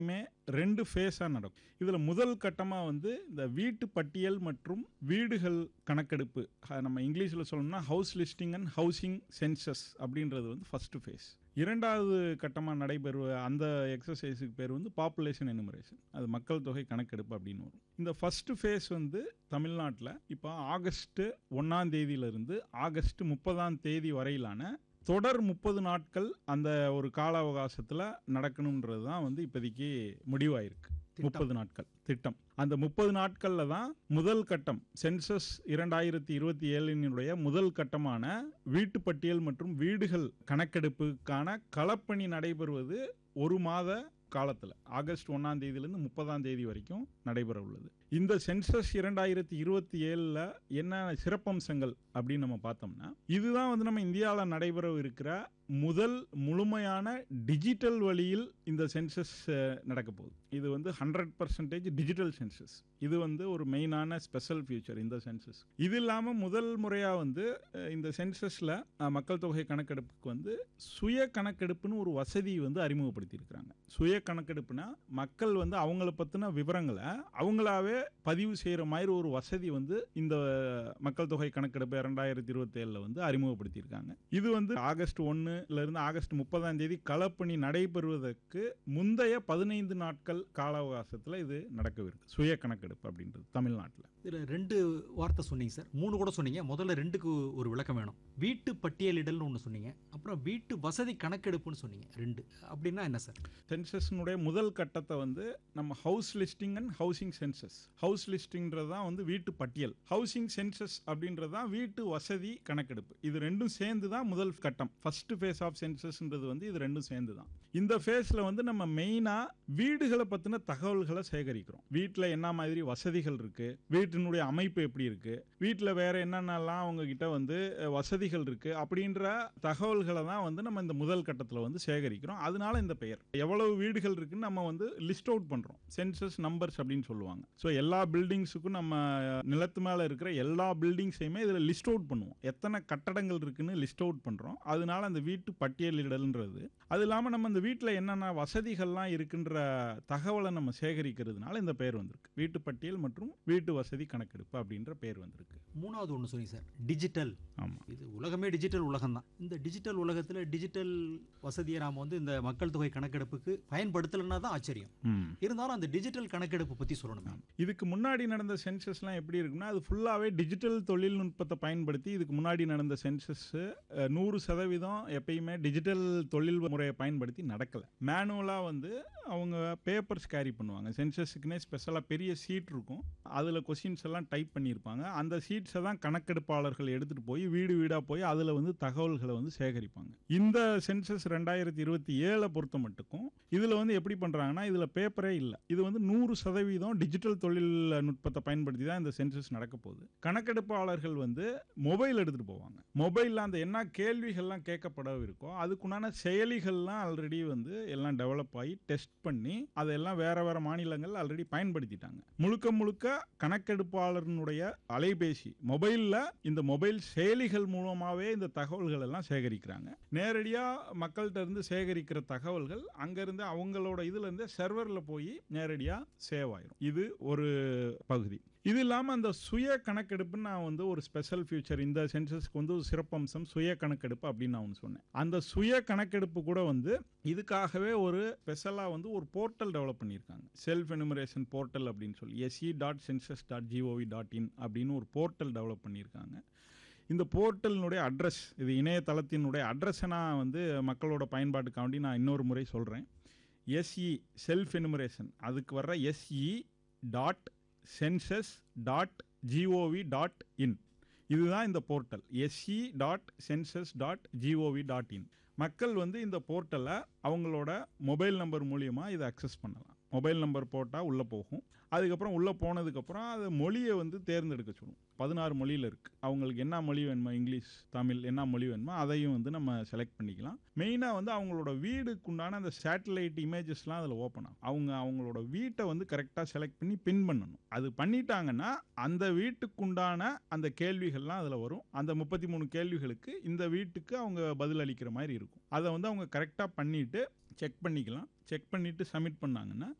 மே ரெண்டு ஃபேஸாக நடக்கும் இதில் முதல் கட்டமாக வந்து இந்த வீட்டு பட்டியல் மற்றும் வீடுகள் கணக்கெடுப்பு அஹ் நம்ம இங்கிலீஷில் சொல்லணும்னா house listing and housing census அப்படின்றது வந்து ஃபஸ்ட்டு ஃபேஸ் இரண்டாவது கட்டமாக நடைபெறுவ அந்த எக்ஸசைஸுக்கு பேர் வந்து பாப்புலேஷன் எனுமரேஷன் அது மக்கள் தொகை கணக்கெடுப்பு அப்படின்னு வரும் இந்த ஃபஸ்ட்டு ஃபேஸ் வந்து தமிழ்நாட்டில் இப்போ ஆகஸ்ட்டு ஒன்றாம் தேதியிலிருந்து ஆகஸ்ட் முப்பதாம் தேதி வரையிலான தொடர் முப்பது நாட்கள் அந்த ஒரு கால அவகாசத்தில் நடக்கணுன்றது தான் வந்து இப்போதைக்கு முடிவாயிருக்கு முப்பது நாட்கள் திட்டம் அந்த முப்பது நாட்களில் தான் முதல் கட்டம் சென்சஸ் இரண்டாயிரத்தி இருபத்தி ஏழினுடைய முதல் கட்டமான வீட்டு பட்டியல் மற்றும் வீடுகள் கணக்கெடுப்புக்கான களப்பணி நடைபெறுவது ஒரு மாத காலத்தில் ஆகஸ்ட் ஒன்றாம் தேதியிலேருந்து முப்பதாம் தேதி வரைக்கும் நடைபெற உள்ளது இந்த சென்சஸ் இரண்டாயிரத்தி இருபத்தி ஏழில் என்ன சிறப்பம்சங்கள் அப்படின்னு நம்ம பார்த்தோம்னா இதுதான் வந்து நம்ம இந்தியாவில் நடைபெற இருக்கிற முதல் முழுமையான டிஜிட்டல் வழியில் இந்த சென்சஸ் நடக்க போகுது இது வந்து ஹண்ட்ரட் பர்சன்டேஜ் டிஜிட்டல் சென்சஸ் இது வந்து ஒரு மெயினான ஸ்பெஷல் ஃபியூச்சர் இந்த சென்சஸ் இது இல்லாமல் முதல் முறையாக வந்து அஹ், இந்த சென்சஸில் மக்கள் தொகை கணக்கெடுப்புக்கு வந்து சுய கணக்கெடுப்புன்னு ஒரு வசதி வந்து அறிமுகப்படுத்தியிருக்கிறாங்க சுய கணக்கெடுப்புனா மக்கள் வந்து அவங்கள பற்றின விவரங்களை அவங்களாவே பதிவு செய்கிற மாதிரி ஒரு வசதி வந்து இந்த மக்கள் தொகை கணக்கெடுப்பு இரண்டாயிரத்தி இருபத்தி ஏழில் வந்து அறிமுகப்படுத்தியிருக்காங்க இது வந்து ஆகஸ்ட் ஒன்றுல இருந்து ஆகஸ்ட் முப்பதாம் தேதி களப்பணி நடைபெறுவதற்கு முந்தைய பதினைந்து நாட்கள் கால அவகாசத்தில் இது நடக்கவிருக்கு சுய கணக்கெடுப்பு அப்படின்றது தமிழ்நாட்டில் இதில் ரெண்டு வார்த்தை சொன்னீங்க சார் மூணு கூட சொன்னீங்க முதல்ல ரெண்டுக்கு ஒரு விளக்கம் வேணும் வீட்டு பட்டியலிடல்னு ஒன்று சொன்னீங்க அப்புறம் வீட்டு வசதி கணக்கெடுப்புன்னு சொன்னீங்க ரெண்டு அப்படின்னா என்ன சார் சென்சஸ்னுடைய முதல் கட்டத்தை வந்து நம்ம house listing and housing census house லிஸ்டிங்கிறது தான் வந்து வீட்டு பட்டியல் ஹவுசிங் சென்சஸ் அப்படின்றது தான் வீட்டு வசதி கணக்கெடுப்பு இது ரெண்டும் சேர்ந்து தான் முதல் கட்டம் ஃபர்ஸ்ட் ஃபேஸ் ஆஃப் சென்சஸ்ன்றது வந்து இது ரெண்டும் சேர்ந்து தான் இந்த ஃபேஸில் வந்து நம்ம மெயினாக வீடுகளை பற்றின தகவல்களை சேகரிக்கிறோம் வீட்டில் என்ன மாதிரி வசதிகள் இருக்கு வீட்டினுடைய அமைப்பு எப்படி இருக்கு வீட்டில் வேற என்னென்னலாம் அவங்க கிட்ட வந்து அஹ், வசதிகள் இருக்கு அப்படின்ற தகவல்களை தான் வந்து நம்ம இந்த முதல் கட்டத்தில் வந்து சேகரிக்கிறோம் அதனால இந்த பெயர் எவ்வளவு வீடுகள் இருக்குன்னு நம்ம வந்து லிஸ்ட் அவுட் பண்றோம் சென்சஸ் நம்பர்ஸ் அப்படின்னு சொல்லுவாங்க ஸோ எல்லா பில்டிங்ஸுக்கும் நம்ம அஹ், நிலத்து மேலே இருக்கிற எல்லா பில்டிங்ஸையுமே இதில் லிஸ்ட் அவுட் பண்ணுவோம் எத்தனை கட்டடங்கள் இருக்குன்னு லிஸ்ட் அவுட் பண்றோம் அதனால அந்த வீட்டு பட்டியலிடல்ன்றது அது இல்லாமல் நம்ம இந்த வீட்டில் என்னென்ன வசதிகள்லாம் இருக்குன்ற தகவலை நம்ம சேகரிக்கிறதுனால இந்த பெயர் வந்திருக்கு வீட்டு பட்டியல் மற்றும் வீட்டு வசதி கணக்கெடுப்பு அப்படின்ற பெயர் வந்திருக்கு மூணாவது ஒன்று சொன்னீங்க சார் டிஜிட்டல் ஆமாம் இது உலகமே டிஜிட்டல் உலகம் தான் இந்த டிஜிட்டல் உலகத்தில் டிஜிட்டல் வசதியை நாம் வந்து இந்த மக்கள் தொகை கணக்கெடுப்புக்கு பயன்படுத்தலைன்னா தான் ஆச்சரியம் ம் இருந்தாலும் அந்த டிஜிட்டல் கணக்கெடுப்பு பற்றி சொல்லணும் மேம் இதுக்கு முன்னாடி நடந்த சென்சஸ்லாம் எப்படி இருக்கும்னா அது ஃபுல்லாகவே டிஜிட்டல் தொழில்நுட்பத்தை பயன்படுத்தி இதுக்கு முன்னாடி நடந்த சென்சஸ் நூறு சதவீதம் எப்பயுமே டிஜிட்டல் தொழில் முறையை பயன்படுத்தி நடக்கலை மேனுவலாக வந்து அவங்க பேப்பர்ஸ் கேரி பண்ணுவாங்க சென்சஸுக்குனே ஸ்பெஷலாக பெரிய சீட் இருக்கும் அதில் கொஷின்ஸ் எல்லாம் டைப் பண்ணியிருப்பாங்க அந்த சீட்ஸை தான் கணக்கெடுப்பாளர்கள் எடுத்துகிட்டு போய் வீடு வீடாக போய் அதில் வந்து தகவல்களை வந்து சேகரிப்பாங்க இந்த சென்சஸ் ரெண்டாயிரத்தி இருபத்தி ஏழை பொறுத்த மட்டுக்கும் இதில் வந்து எப்படி பண்ணுறாங்கன்னா இதில் பேப்பரே இல்லை இது வந்து நூறு சதவீதம் டிஜிட்டல் தொழில்நுட்பத்தை பயன்படுத்தி தான் இந்த சென்சஸ் நடக்க போகுது கணக்கெடுப்பாளர்கள் வந்து மொபைல் எடுத்துகிட்டு போவாங்க மொபைலில் அந்த என்ன கேள்விகள்லாம் கேட்கப்பட இருக்கோ அதுக்குண்டான செயலிகள்லாம் ஆல்ரெடி வந்து எல்லாம் டெவலப் ஆகி டெஸ்ட் பண்ணி அதெல்லாம் வேற வேற மாநிலங்கள் ஆல்ரெடி பயன்படுத்திட்டாங்க முழுக்க முழுக்க கணக்கெடுப்பாளர்களுடைய அலைபேசி மொபைலில் இந்த மொபைல் செயலிகள் மூலமாகவே இந்த தகவல்கள் எல்லாம் சேகரிக்கிறாங்க நேரடியாக மக்கள்கிட்ட இருந்து சேகரிக்கிற தகவல்கள் அங்கேருந்து அவங்களோட இதுலேருந்து சர்வரில் போய் நேரடியாக சேவ் ஆயிரும் இது ஒரு பகுதி இது இல்லாமல் அந்த சுய கணக்கெடுப்புன்னு நான் வந்து ஒரு ஸ்பெஷல் ஃபியூச்சர் இந்த சென்சஸ்க்கு வந்து ஒரு சிறப்பம்சம் சுய கணக்கெடுப்பு அப்படின்னு நான் ஒன்று சொன்னேன் அந்த சுய கணக்கெடுப்பு கூட வந்து இதுக்காகவே ஒரு ஸ்பெஷலாக வந்து ஒரு போர்ட்டல் டெவலப் பண்ணியிருக்காங்க செல்ஃப் எனுமரேஷன் போர்ட்டல் அப்படின்னு சொல்லி SE dot census dot GOV dot in அப்படின்னு ஒரு போர்ட்டல் டெவலப் பண்ணியிருக்காங்க இந்த போர்ட்டலினுடைய அட்ரஸ் இது இணையதளத்தினுடைய அட்ரஸை நான் வந்து மக்களோட பயன்பாட்டுக்காண்டி நான் இன்னொரு முறை சொல்கிறேன் எஸ்இ செல்ஃப் எனுமரேஷன் அதுக்கு வர்ற SE dot census dot GOV dot in இதுதான் இந்த portal SE dot census dot GOV dot in மக்கள் வந்து இந்த போர்ட்டலை அவங்களோட மொபைல் நம்பர் மூலியமாக இதை அக்சஸ் பண்ணலாம் மொபைல் நம்பர் போட்டால் உள்ளே போகும் அதுக்கப்புறம் உள்ளே போனதுக்கப்புறம் அது மொழியை வந்து தேர்ந்தெடுக்க சொல்லும் பதினாறு மொழியில் இருக்குது அவங்களுக்கு என்ன மொழி வேணுமோ இங்கிலீஷ் தமிழ் என்ன மொழி வேணுமோ அதையும் வந்து நம்ம செலக்ட் பண்ணிக்கலாம் மெயினாக வந்து அவங்களோட வீடுக்குண்டான அந்த சேட்டலைட் இமேஜஸ்லாம் அதில் ஓப்பன் ஆகும் அவங்க அவங்களோட வீட்டை வந்து கரெக்டாக செலக்ட் பண்ணி பின் பண்ணணும் அது பண்ணிட்டாங்கன்னா அந்த வீட்டுக்குண்டான அந்த கேள்விகள்லாம் அதில் வரும் அந்த முப்பத்தி மூணு கேள்விகளுக்கு இந்த வீட்டுக்கு அவங்க பதில் அளிக்கிற மாதிரி இருக்கும் அதை வந்து அவங்க கரெக்டாக பண்ணிட்டு செக் பண்ணிக்கலாம் செக் பண்ணிவிட்டு சப்மிட் பண்ணாங்கன்னா